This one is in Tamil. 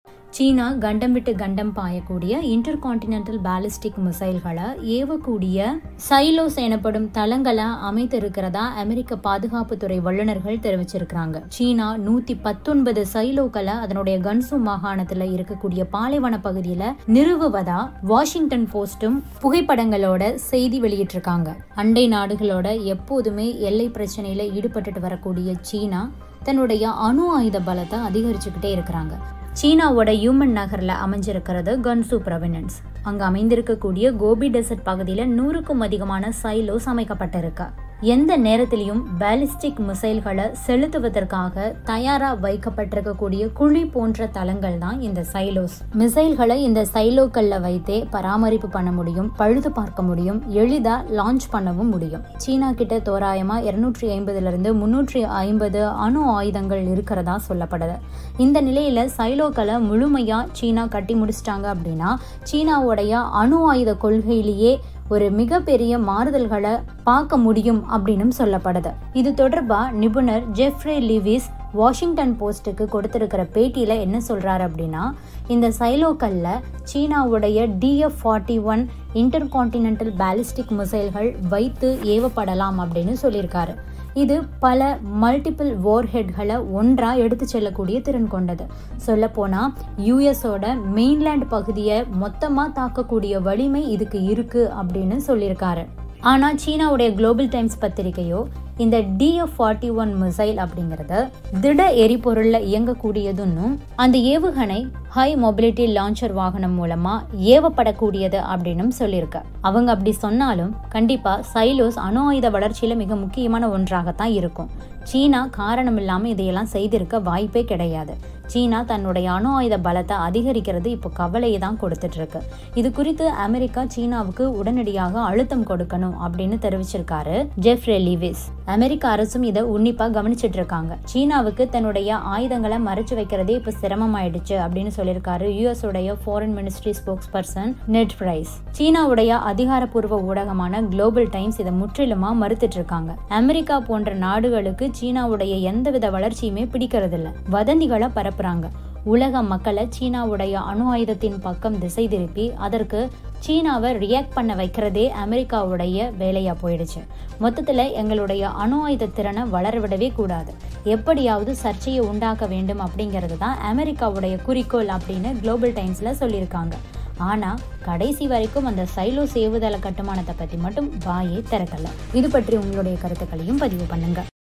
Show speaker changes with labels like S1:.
S1: சீனா கண்டம் விட்டு கண்டம் பாயக்கூடிய இன்டர் கான்டினென்டல் பாலிஸ்டிக் மிசைல்களை ஏவக்கூடிய சைலோஸ் எனப்படும் தளங்களை அமைத்திருக்கிறதா அமெரிக்க பாதுகாப்புத்துறை வல்லுநர்கள் தெரிவிச்சிருக்கிறாங்க சீனா நூத்தி பத்தொன்பது சைலோக்களை அதனுடைய கன்சு மாகாணத்துல இருக்கக்கூடிய பாலைவன பகுதியில நிறுவுவதா வாஷிங்டன் போஸ்டும் புகைப்படங்களோட செய்தி வெளியிட்டிருக்காங்க அண்டை நாடுகளோட எப்போதுமே எல்லை பிரச்சனையில ஈடுபட்டுட்டு வரக்கூடிய சீனா தன்னுடைய அணு ஆயுத பலத்தை அதிகரிச்சுக்கிட்டே இருக்கிறாங்க சீனாவோட யூமன் நகர்ல அமைஞ்சிருக்கிறது கன்சு ப்ரொவினன்ஸ் அங்க அமைந்திருக்கக்கூடிய கோபி டெசர்ட் பகுதியில நூறுக்கும் அதிகமான சைலோஸ் அமைக்கப்பட்டிருக்கு எந்த நேரத்திலையும் பாலிஸ்டிக் மிசைல்களை செலுத்துவதற்காக தயாரா வைக்கப்பட்டிருக்கக்கூடிய குழி போன்ற தளங்கள் தான் இந்த சைலோஸ் மிசைல்களை இந்த சைலோக்கள்ல வைத்தே பராமரிப்பு பண்ண முடியும் பழுது பார்க்க முடியும் எளிதா லான்ச் பண்ணவும் முடியும் சீனா கிட்ட தோராயமா இருநூற்றி ஐம்பதுல இருந்து முன்னூற்றி ஐம்பது அணு ஆயுதங்கள் இருக்கிறதா சொல்லப்படுது இந்த நிலையில சைலோக்களை முழுமையா சீனா கட்டி முடிச்சிட்டாங்க அப்படின்னா சீனாவுடைய அணு ஆயுத கொள்கையிலேயே ஒரு மிகப்பெரிய மாறுதல்களை பார்க்க முடியும் அப்படின்னு சொல்லப்படுது இது தொடர்பா நிபுணர் ஜெஃப்ரே லிவிஸ் வாஷிங்டன் போஸ்ட்டுக்கு கொடுத்திருக்கிற பேட்டியில என்ன சொல்றாரு அப்படின்னா இந்த சைலோக்கல்ல சீனாவுடைய DF forty one inter continental ballistic மிசைல்கள் வைத்து ஏவப்படலாம் அப்படின்னு சொல்லியிருக்காரு இது பல மல்டிபிள் வார்ஹெட்களை ஒன்றா எடுத்து செல்லக்கூடிய திறன் கொண்டது சொல்லப்போனா யூஎஸோட மெயின்லேண்ட் பகுதியை மொத்தமாக தாக்கக்கூடிய வலிமை இதுக்கு இருக்கு அப்படின்னு சொல்லியிருக்காரு ஆனால் சீனாவுடைய குளோபல் டைம்ஸ் பத்திரிகையோ இந்த டிஎஃப் ஃபார்ட்டி ஒன் மிசைல் அப்படிங்கிறத திட எரிபொருளில் இயங்கக்கூடியதுன்னும் அந்த ஏவுகணை ஹை மொபிலிட்டி லான்ச்சர் வாகனம் மூலமா ஏவப்படக்கூடியது அப்படின்னும் சொல்லியிருக்கு அவங்க அப்படி சொன்னாலும் கண்டிப்பா சைலோஸ் அணு ஆயுத வளர்ச்சியில மிக முக்கியமான ஒன்றாகத்தான் இருக்கும் சீனா காரணம் இல்லாம இதையெல்லாம் செய்திருக்க வாய்ப்பே கிடையாது சீனா தன்னுடைய அணு ஆயுத பலத்தை அதிகரிக்கிறது இப்போ கவலையை தான் கொடுத்துட்டு இருக்கு இது குறித்து அமெரிக்கா சீனாவுக்கு உடனடியாக அழுத்தம் கொடுக்கணும் அப்படின்னு தெரிவிச்சிருக்காரு ஜெஃப்ரே லிவிஸ் அமெரிக்க அரசும் இதை உன்னிப்பா கவனிச்சிட்டு இருக்காங்க சீனாவுக்கு தன்னுடைய ஆயுதங்களை மறைச்சு வைக்கிறதே இப்போ சிரமமாயிடுச்சு அப்படின்னு சொல்லியிருக்காரு யுஎஸ் உடைய foreign ministry spokesperson Ned Price சீனாவுடைய அதிகாரப்பூர்வ ஊடகமான குளோபல் டைம்ஸ் இதை முற்றிலுமா மறுத்துட்டு இருக்காங்க அமெரிக்கா போன்ற நாடுகளுக்கு சீனாவுடைய எந்தவித வளர்ச்சியுமே பிடிக்கிறதில்ல வதந்திகளை பரப்புறாங்க உலக மக்களை சீனாவுடைய அணு ஆயுதத்தின் பக்கம் திசை திருப்பி அதற்கு சீனாவை ரியாக்ட் பண்ண வைக்கிறதே அமெரிக்காவுடைய வேலையா போயிடுச்சு மொத்தத்தில் எங்களுடைய அணு ஆயுத திறனை வளர விடவே கூடாது எப்படியாவது சர்ச்சையை உண்டாக்க வேண்டும் அப்படிங்கிறது தான் அமெரிக்காவுடைய குறிக்கோள் அப்படின்னு குளோபல் டைம்ஸ்ல சொல்லியிருக்காங்க ஆனா கடைசி வரைக்கும் அந்த சைலோ சேவுதள கட்டுமானத்தை பத்தி மட்டும் வாயே திறக்கல இது பற்றி உங்களுடைய கருத்துக்களையும் பதிவு பண்ணுங்க